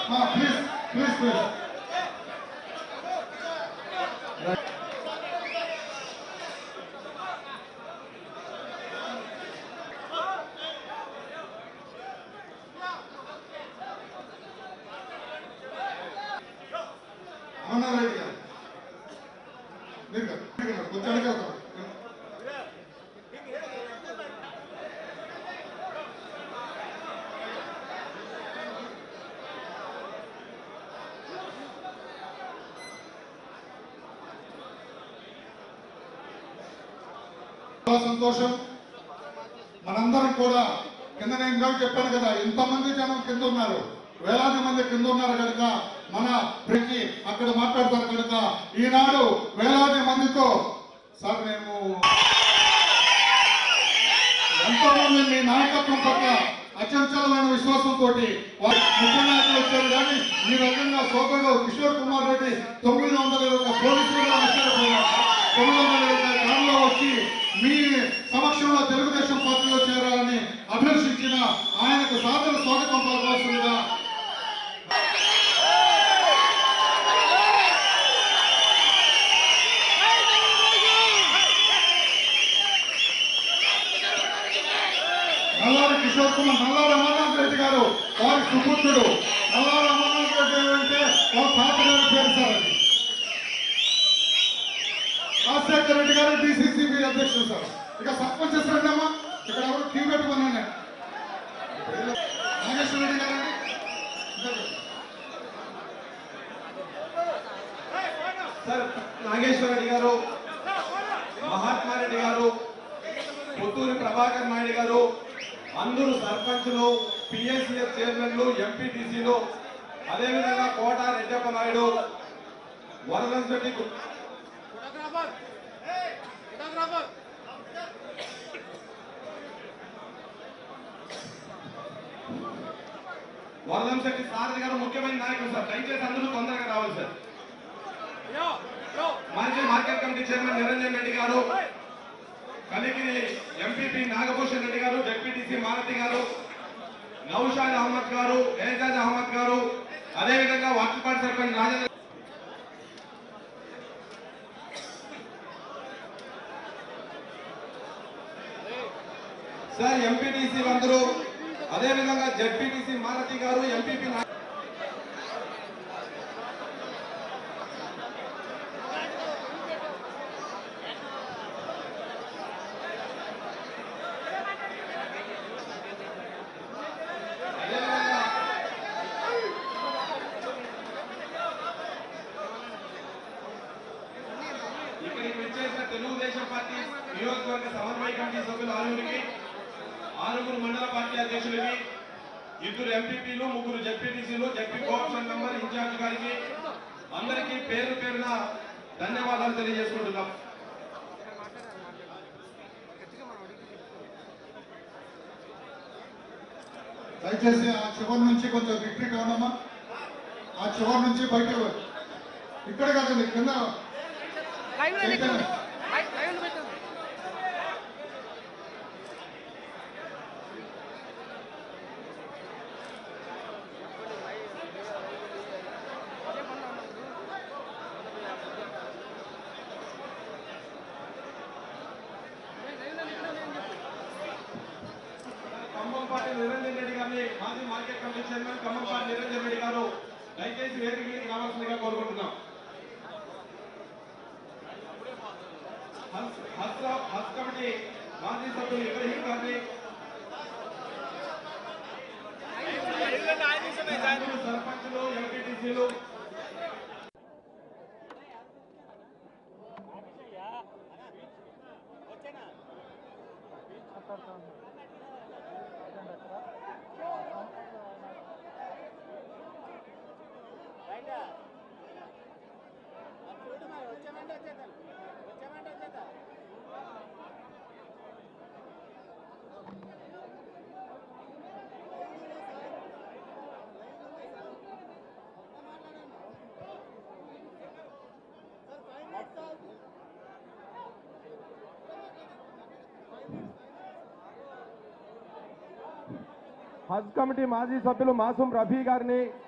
Please please please Amarnath గారు మీరు కాదు, మీరు కాదు, కొంచెం వెనకాల కాదు. చాలా సంతోషం మనందరం కూడా కింద నేను ఇందాక చెప్పాను కదా ఎంతమంది జనం కింద ఉన్నారు వేలాది మంది కింద ఉన్నారు కనుక మన ప్రతి అక్కడ మాట్లాడతారు కనుక ఈనాడు వేలాది మందితో సార్ మేము ఎంతో మంది మీ నాయకత్వం పట్ల అచంచలమైన విశ్వాసంతో ముఖ్య నాయకులు వచ్చారు కానీ ఈ రకంగా సోదరుడు కిషోర్ కుమార్ రెడ్డి తొమ్మిది వందల ఇరవై పోలీసులు కూడా ఆశ్చర్యపోయారు తొమ్మిది వందల ఇరవై కాలంలో వచ్చి మీ సమక్షంలో తెలుగుదేశం పార్టీలో చేరాలని అభిలషించిన ఆయనకు సాదర స్వాగతం పలకాల్సిందిగా నల్లారి కిషోర్ కుమార్ నల్లారి అమర్నాథ్ రెడ్డి గారు వారి సుపుత్రుడు నల్లారి అమర్నాథ్ రెడ్డి అంటే వారి తాతగారి పేరు సార్ అది రాజశేఖర రెడ్డి గారు డిసిసిబి అధ్యక్షుడు సార్ ఇక సర్పంచెస్ రండి అమ్మా ఇక్కడ ఎవరు క్యూ పెట్టుకున్నాను నాగేశ్వర రెడ్డి గారు సార్ నాగేశ్వర రెడ్డి గారు మహాత్మా రెడ్డి గారు పుత్తూరి ప్రభాకర్ నాయుడు గారు అందరూ సర్పంచులు పిఎస్సిఎస్ చైర్మన్లు ఎంపీటీసీలు అదేవిధంగా కోట రెడ్డప్ప నాయుడు వరదంశెట్టి గు- వరదంశెట్టి సారథి గారు ముఖ్యమైన నాయకులు సార్ దయచేసి అందరూ తొందరగా రావాలి సార్ మాజీ market committee chairman Niranjan Reddy గారు కలిగిరి ఎంపీపీ నాగభూషణ్ రెడ్డి గారు జడ్పీటీసీ మాలతి గారు నౌషాద్ అహ్మద్ గారు ఏజాజ్ అహ్మద్ గారు అదేవిధంగా వాకిపాటి సర్పంచ్ రాజేంద్ర సార్ ఎంపీటీసీ అందరూ అదేవిధంగా జడ్పీటీసీ మాలతి గారు ఎంపీపీ నా- అదేవిధంగా ఇక్కడికి వచ్చేసిన తెలుగుదేశం పార్టీ నియోజకవర్గ సమన్వయ కమిటీ సభ్యులు ఆరుగురికి ఆరుగురు మండల పార్టీ అధ్యక్షులకి ఇద్దరు ఎంపీపీలు ముగ్గురు జడ్పీటీసీలు జడ్పీ కోఆప్షన్ మెంబర్ ఇన్ఛార్జ్ గారికి అందరికీ పేరు పేరున ధన్యవాదాలు తెలియజేసుకుంటున్నాం దయచేసి ఆ చివరి నుంచి కొంచెం రిట్రీట్ అవ్వనమ్మా ఆ చివరి నుంచి బయట ఇక్కడ కాదండి కింద చైతన్య. ఖమ్మంపాటి నిరంజన్ రెడ్డి గారిని మాజీ market committee chairman Khammampati Niranjan Reddy గారు దయచేసి వేదిక మీదకి రావాల్సిందిగా కోరుకుంటున్నాం హస్ హస్- హస్ కమిటీ మాజీ సభ్యులు ఇబ్రహీం గారిని అందరూ సర్పంచులు ఎంపీటీసీలు హజ్ కమిటీ మాజీ సభ్యులు మాసూం రఫీ గారిని